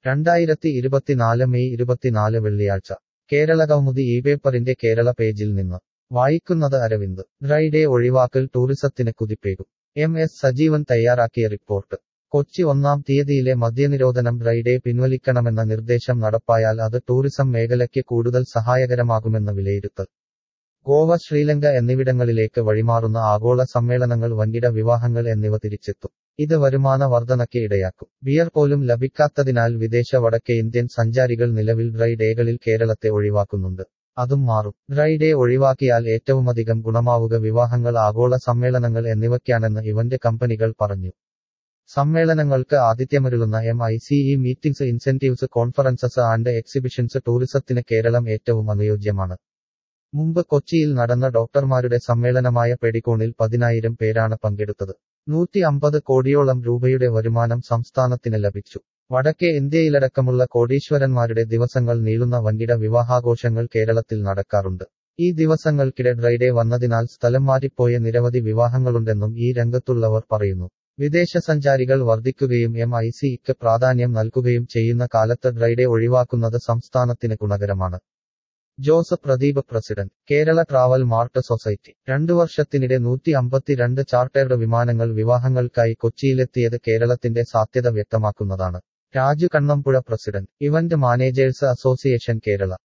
രണ്ടായിരത്തി ഇരുപത്തിനാല് മെയ് ഇരുപത്തിനാല് വെള്ളിയാഴ്ച കേരള കൗമുദി ഈ പേപ്പറിന്റെ കേരള പേജിൽ നിന്ന് വായിക്കുന്നത് അരവിന്ദ് ഡ്രൈ ഡേ ഒഴിവാക്കൽ ടൂറിസത്തിന് കുതിപ്പേകും എം എസ് സജീവൻ തയ്യാറാക്കിയ റിപ്പോർട്ട് കൊച്ചി ഒന്നാം തീയതിയിലെ മദ്യനിരോധനം ഡ്രൈ ഡേ പിൻവലിക്കണമെന്ന നിർദ്ദേശം നടപ്പായാൽ അത് ടൂറിസം മേഖലയ്ക്ക് കൂടുതൽ സഹായകരമാകുമെന്ന് വിലയിരുത്തൽ ഗോവ ശ്രീലങ്ക എന്നിവിടങ്ങളിലേക്ക് വഴിമാറുന്ന ആഗോള സമ്മേളനങ്ങൾ വൻകിട വിവാഹങ്ങൾ എന്നിവ തിരിച്ചെത്തും ഇത് വരുമാന വർധനയ്ക്ക് ഇടയാക്കും ബിയർ പോലും ലഭിക്കാത്തതിനാൽ വിദേശ വടക്കേ ഇന്ത്യൻ സഞ്ചാരികൾ നിലവിൽ ഡ്രൈ ഡേകളിൽ കേരളത്തെ ഒഴിവാക്കുന്നുണ്ട് അതും മാറും ഡ്രൈ ഡേ ഒഴിവാക്കിയാൽ ഏറ്റവുമധികം ഗുണമാവുക വിവാഹങ്ങൾ ആഗോള സമ്മേളനങ്ങൾ എന്നിവയ്ക്കാണെന്ന് ഇവന്റ് കമ്പനികൾ പറഞ്ഞു സമ്മേളനങ്ങൾക്ക് ആതിഥ്യമരുളുന്ന M I C E meetings incentives conferences and exhibitions ടൂറിസത്തിന് കേരളം ഏറ്റവും അനുയോജ്യമാണ് മുമ്പ് കൊച്ചിയിൽ നടന്ന ഡോക്ടർമാരുടെ സമ്മേളനമായ പെഡിക്കോണിൽ പതിനായിരം പേരാണ് പങ്കെടുത്തത് നൂറ്റി അമ്പത് കോടിയോളം രൂപയുടെ വരുമാനം സംസ്ഥാനത്തിന് ലഭിച്ചു വടക്കേ ഇന്ത്യയിലടക്കമുള്ള കോടീശ്വരന്മാരുടെ ദിവസങ്ങൾ നീളുന്ന വൻകിട വിവാഹാഘോഷങ്ങൾ കേരളത്തിൽ നടക്കാറുണ്ട് ഈ ദിവസങ്ങൾക്കിടെ ഡ്രൈഡേ വന്നതിനാൽ സ്ഥലം മാറ്റിപ്പോയ നിരവധി വിവാഹങ്ങളുണ്ടെന്നും ഈ രംഗത്തുള്ളവർ പറയുന്നു വിദേശ സഞ്ചാരികൾ വർദ്ധിക്കുകയും എം ഐ സിക്ക് പ്രാധാന്യം നൽകുകയും ചെയ്യുന്ന കാലത്ത് ഡ്രൈഡേ ഒഴിവാക്കുന്നത് സംസ്ഥാനത്തിന് ഗുണകരമാണ് Joseph Pradeep president Kerala travel mart society രണ്ടു വർഷത്തിനിടെ നൂറ്റി അമ്പത്തിരണ്ട് ചാർട്ടേർഡ് വിമാനങ്ങൾ വിവാഹങ്ങൾക്കായി കൊച്ചിയിലെത്തിയത് കേരളത്തിന്റെ സാധ്യത വ്യക്തമാക്കുന്നതാണ് Raju Kannampuzha president event managers association Kerala